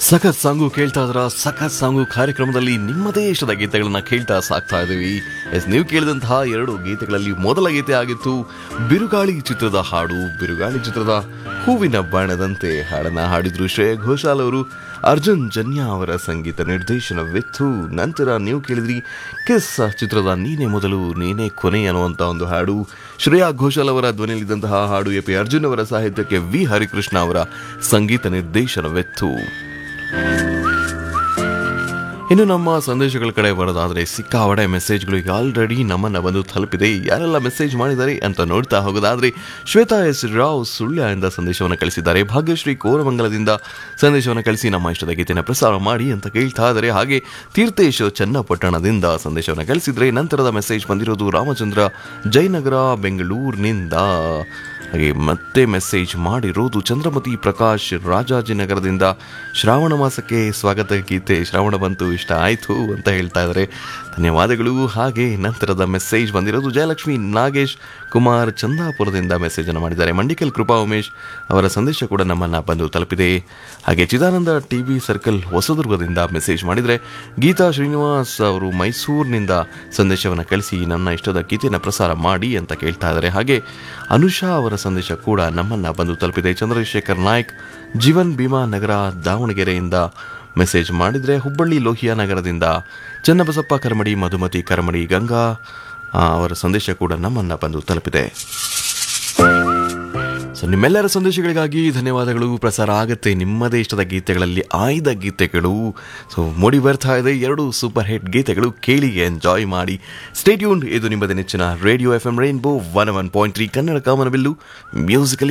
ಸಖತ್ ಸಾಂಗು ಕೇಳ್ತಾ ಇದ್ರ ಸಖತ್ ಸಾಂಗು ಕಾರ್ಯಕ್ರಮದಲ್ಲಿ ನಿಮ್ಮದೇ ಇಷ್ಟದ ಗೀತೆಗಳನ್ನ ಕೇಳ್ತಾ ಸಾಕ್ತಾ ಇದೀವಿ ಎಸ್ ನೀವು ಕೇಳಿದಂತಹ ಎರಡು ಗೀತೆಗಳಲ್ಲಿ ಮೊದಲ ಗೀತೆ ಆಗಿತ್ತು ಬಿರುಗಾಳಿ ಚಿತ್ರದ ಹಾಡು ಬಿರುಗಾಳಿ ಚಿತ್ರದ ಹೂವಿನ ಬಾಣದಂತೆ ಹಾಡನ್ನ ಹಾಡಿದ್ರು ಶ್ರೇಯ ಘೋಷಾಲ್ ಅವರು ಅರ್ಜುನ್ ಜನ್ಯ ಅವರ ಸಂಗೀತ ನಿರ್ದೇಶನವಿತ್ತು ನಂತರ ನೀವು ಕೇಳಿದ್ರಿ ಕಿಸ್ ಚಿತ್ರದ ನೀನೇ ಮೊದಲು ನೀನೇ ಕೊನೆ ಅನ್ನುವಂಥ ಒಂದು ಹಾಡು ಶ್ರೇಯಾ ಘೋಷಾಲ್ ಅವರ ಧ್ವನಿಯಲ್ಲಿದ್ದಂತಹ ಹಾಡು ಎ ಪಿ ಅರ್ಜುನ್ ಅವರ ಸಾಹಿತ್ಯಕ್ಕೆ ವಿ ಹರಿಕೃಷ್ಣ ಅವರ ಸಂಗೀತ ನಿರ್ದೇಶನವಿತ್ತು ಇನ್ನು ನಮ್ಮ ಸಂದೇಶಗಳ ಕಡೆ ಬರೋದಾದ್ರೆ ಸಿಕ್ಕಾವಡೆ ಮೆಸೇಜ್ಗಳು ಈಗ ಆಲ್ರೆಡಿ ನಮ್ಮನ್ನ ಬಂದು ತಲುಪಿದೆ ಯಾರೆಲ್ಲ ಮೆಸೇಜ್ ಮಾಡಿದ್ದಾರೆ ಅಂತ ನೋಡ್ತಾ ಹೋಗೋದಾದ್ರೆ ಶ್ವೇತಾ ಎಸ್ ರಾವ್ ಸುಳ್ಯದಿಂದ ಸಂದೇಶವನ್ನು ಕಳಿಸಿದ್ದಾರೆ ಭಾಗ್ಯಶ್ರೀ ಕೋರಮಂಗಲದಿಂದ ಸಂದೇಶವನ್ನು ಕಳಿಸಿ ನಮ್ಮ ಇಷ್ಟದ ಗೀತೆನ ಪ್ರಸಾರ ಮಾಡಿ ಅಂತ ಕೇಳ್ತಾ ಇದ್ದಾರೆ ಹಾಗೆ ತೀರ್ಥೇಶ್ ಚನ್ನಪಟ್ಟಣದಿಂದ ಸಂದೇಶವನ್ನು ಕಳಿಸಿದ್ರೆ ನಂತರದ ಮೆಸೇಜ್ ಬಂದಿರೋದು ರಾಮಚಂದ್ರ ಜಯನಗರ ಬೆಂಗಳೂರಿನಿಂದ ಹಾಗೆ ಮತ್ತೆ ಮೆಸೇಜ್ ಮಾಡಿರೋದು ಚಂದ್ರಮತಿ ಪ್ರಕಾಶ್ ರಾಜಾಜಿನಗರದಿಂದ ಶ್ರಾವಣ ಮಾಸಕ್ಕೆ ಸ್ವಾಗತ ಗೀತೆ ಶ್ರಾವಣ ಬಂತು ಇಷ್ಟ ಆಯಿತು ಅಂತ ಹೇಳ್ತಾ ಇದ್ದಾರೆ ಧನ್ಯವಾದಗಳು ಹಾಗೆ ನಂತರದ ಮೆಸೇಜ್ ಬಂದಿರೋದು ಜಯಲಕ್ಷ್ಮಿ ನಾಗೇಶ್ ಕುಮಾರ್ ಚಂದಾಪುರದಿಂದ ಮೆಸೇಜ್ ಅನ್ನು ಮಾಡಿದ್ದಾರೆ ಮಂಡಿಕಲ್ ಕೃಪಾ ಉಮೇಶ್ ಅವರ ಸಂದೇಶ ಕೂಡ ನಮ್ಮನ್ನ ಬಂದು ತಲುಪಿದೆ ಹಾಗೆ ಚಿದಾನಂದ ಟಿವಿ ಸರ್ಕಲ್ ಹೊಸದುರ್ಗದಿಂದ ಮೆಸೇಜ್ ಮಾಡಿದರೆ ಗೀತಾ ಶ್ರೀನಿವಾಸ್ ಅವರು ಮೈಸೂರಿನಿಂದ ಸಂದೇಶವನ್ನು ಕಳಿಸಿ ನನ್ನ ಇಷ್ಟದ ಗೀತೆಯನ್ನು ಪ್ರಸಾರ ಮಾಡಿ ಅಂತ ಕೇಳ್ತಾ ಇದ್ದಾರೆ ಹಾಗೆ ಅನುಷಾ ಅವರ ಸಂದೇಶ ಕೂಡ ನಮ್ಮನ್ನ ಬಂದು ತಲುಪಿದೆ ಚಂದ್ರಶೇಖರ್ ನಾಯ್ಕ್ ಜೀವನ್ ಭೀಮಾ ನಗರ ದಾವಣಗೆರೆಯಿಂದ ಮೆಸೇಜ್ ಮಾಡಿದರೆ ಹುಬ್ಬಳ್ಳಿ ಲೋಹಿಯಾ ನಗರದಿಂದ ಚನ್ನಬಸಪ್ಪ ಕರಮಡಿ ಮಧುಮತಿ ಕರಮಡಿ ಗಂಗಾ ಆ, ಅವರ ಸಂದೇಶ ಕೂಡ ನಮ್ಮನ್ನ ಬಂದು ತಲುಪಿದೆ ಸೊ ನಿಮ್ಮೆಲ್ಲರ ಸಂದೇಶಗಳಿಗಾಗಿ ಧನ್ಯವಾದಗಳು ಪ್ರಸಾರ ಆಗುತ್ತೆ ನಿಮ್ಮದೇ ಇಷ್ಟದ ಗೀತೆಗಳಲ್ಲಿ ಆಯ್ದ ಗೀತೆಗಳು ಸೊ ಮೂಡಿ ಬರ್ತಾ ಇದೆ ಎರಡು ಸೂಪರ್ ಹಿಟ್ ಗೀತೆಗಳು ಕೇಳಿ ಎಂಜಾಯ್ ಮಾಡಿ ಸ್ಟೇಟ್ಯೂನ್ ಇದು ನಿಮ್ಮದೇ ನೆಚ್ಚಿನ radio F M rainbow one one point three Kannada ಕಾಮನಬಿಲ್ಲು ಮ್ಯೂಸಿಕಲಿ